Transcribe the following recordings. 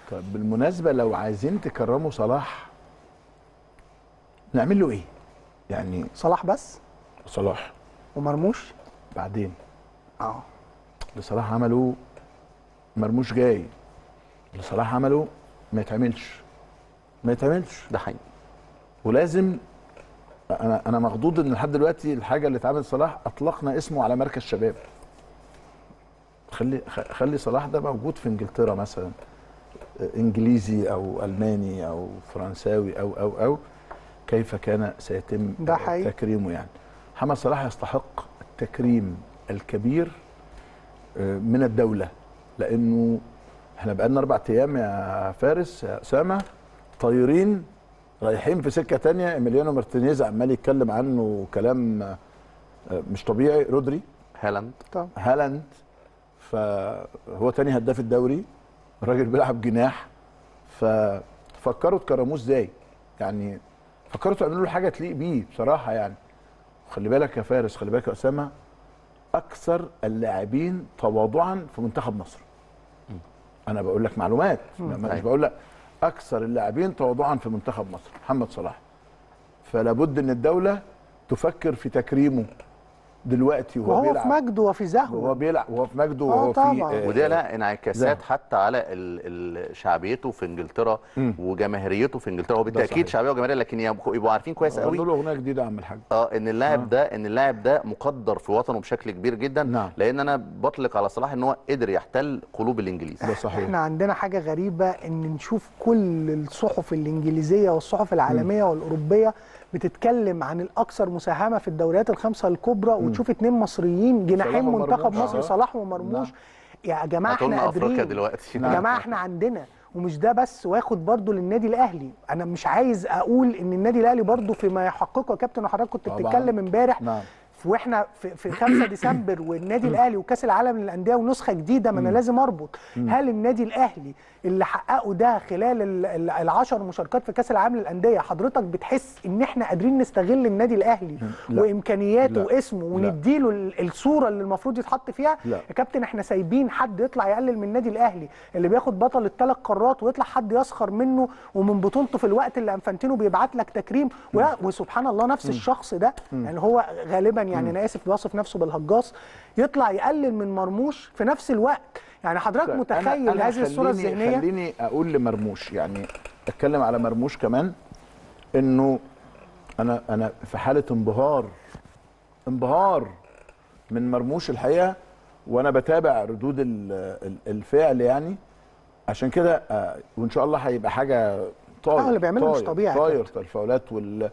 طب بالمناسبه لو عايزين تكرموا صلاح نعمل له ايه يعني صلاح بس صلاح ومرموش بعدين اه اللي صلاح عمله مرموش جاي اللي صلاح عمله ما يتعملش ما يتعملش ده حقيقي ولازم انا انا مخضوض ان لحد دلوقتي الحاجه اللي اتعملت صلاح اطلقنا اسمه على مركز شباب خلي خ- خلي صلاح ده موجود في انجلترا مثلا انجليزي او الماني او فرنساوي او او او كيف كان سيتم ده حقيقي. تكريمه يعني محمد صلاح يستحق التكريم الكبير آه، من الدوله لانه احنا بقالنا اربع ايام يا فارس يا اسامه طايرين رايحين في سكه تانية ايميليانو مارتينيز عمال يتكلم عنه كلام آه، مش طبيعي رودري هالاند طب هالاند فهو تاني هداف الدوري الراجل بيلعب جناح ففكروا تكرموه ازاي يعني فكروا تعملوا له حاجه تليق بيه بصراحه يعني خلي بالك يا فارس خلي بالك يا اسامه اكثر اللاعبين تواضعا في منتخب مصر انا بقول لك معلومات ما- مش أيوة. بقول لك اكثر اللاعبين تواضعا في منتخب مصر محمد صلاح فلا بد ان الدوله تفكر في تكريمه دلوقتي وهو وهو في بيلعب مجده وفي وهو زهوه بيلعب وهو في مجده آه وهو في طبعاً. آه، وده لها انعكاسات زهق. حتى على ال- ال- شعبيته في انجلترا مم. وجماهيريته في انجلترا هو بالتاكيد صحيح. شعبيه وجماهيريه لكن يبقوا يبقوا عارفين كويس قالوا قوي له اغنيه جديده يا عم الحاج اه ان اللاعب آه. ده ان اللاعب ده مقدر في وطنه بشكل كبير جدا نعم. لان انا بطلق على صلاح ان هو قدر يحتل قلوب الانجليز ده صحيح احنا عندنا حاجه غريبه ان نشوف كل الصحف الانجليزيه والصحف العالميه والاوروبيه بتتكلم عن الاكثر مساهمه في الدوريات الخمسه الكبرى وتشوف اتنين مصريين جناحين صلاح منتخب ومرموش. مصر آه. صلاح ومرموش نعم. يا جماعه احنا هاتولنا افريقيا قادرين دلوقتي يا جماعه احنا عندنا ومش ده بس واخد برضو للنادي الاهلي انا مش عايز اقول ان النادي الاهلي برضو فيما يحققه يا كابتن وحضرتك كنت طبعاً. بتتكلم امبارح نعم واحنا في, في 5 ديسمبر والنادي الاهلي وكاس العالم للانديه ونسخه جديده ما انا لازم اربط هل النادي الاهلي اللي حققه ده خلال ال- ال- العشر مشاركات في كاس العالم للانديه حضرتك بتحس ان احنا قادرين نستغل النادي الاهلي لا. وامكانياته لا. واسمه لا. ونديله ال- الصوره اللي المفروض يتحط فيها لا. يا كابتن احنا سايبين حد يطلع يقلل من النادي الاهلي اللي بياخد بطل الثلاث قارات ويطلع حد يسخر منه ومن بطولته في الوقت اللي انفانتينو بيبعت لك تكريم و- وسبحان الله نفس الشخص ده يعني هو غالبا يعني انا اسف بيوصف نفسه بالهجاص يطلع يقلل من مرموش في نفس الوقت يعني حضرتك طيب، متخيل أنا- أنا هذه الصوره خليني- الذهنيه خليني اقول لمرموش يعني اتكلم على مرموش كمان انه انا انا في حاله انبهار انبهار من مرموش الحقيقه وانا بتابع ردود ال- ال- الفعل يعني عشان كده آه، وان شاء الله هيبقى حاجه طاير آه، اللي بيعمله مش طاير- طبيعي يا طاير الفاولات وال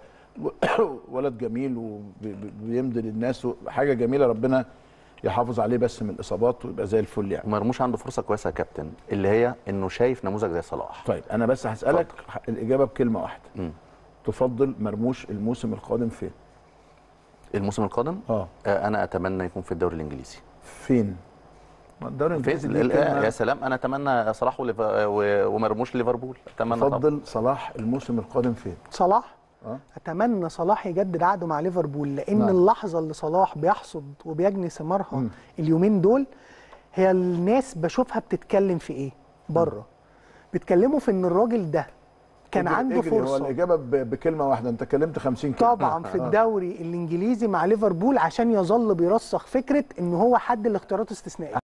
ولد جميل وبيمضي للناس حاجه جميله ربنا يحافظ عليه بس من الاصابات ويبقى زي الفل يعني مرموش عنده فرصه كويسه يا كابتن اللي هي انه شايف نموذج زي صلاح طيب انا بس هسالك الاجابه بكلمه واحده مم. تفضل مرموش الموسم القادم فين الموسم القادم اه آه، انا اتمنى يكون في الدوري الانجليزي فين ما الدوري في الانجليزي ال- ليه ال- كلمة. يا سلام انا اتمنى صلاح وليف- و- ومرموش ليفربول اتمنى طبعا تفضل صلاح الموسم القادم فين صلاح اه اتمنى صلاح يجدد عقده مع ليفربول لان نعم. اللحظه اللي صلاح بيحصد وبيجني ثمارها مم. اليومين دول هي الناس بشوفها بتتكلم في ايه بره بيتكلموا في ان الراجل ده كان اجري- عنده اجري، هو فرصه الاجابه ب- بكلمه واحده انت كلمت 50 كلمه طبعا في الدوري الانجليزي مع ليفربول عشان يظل بيرسخ فكره ان هو حد الاختيارات استثنائيه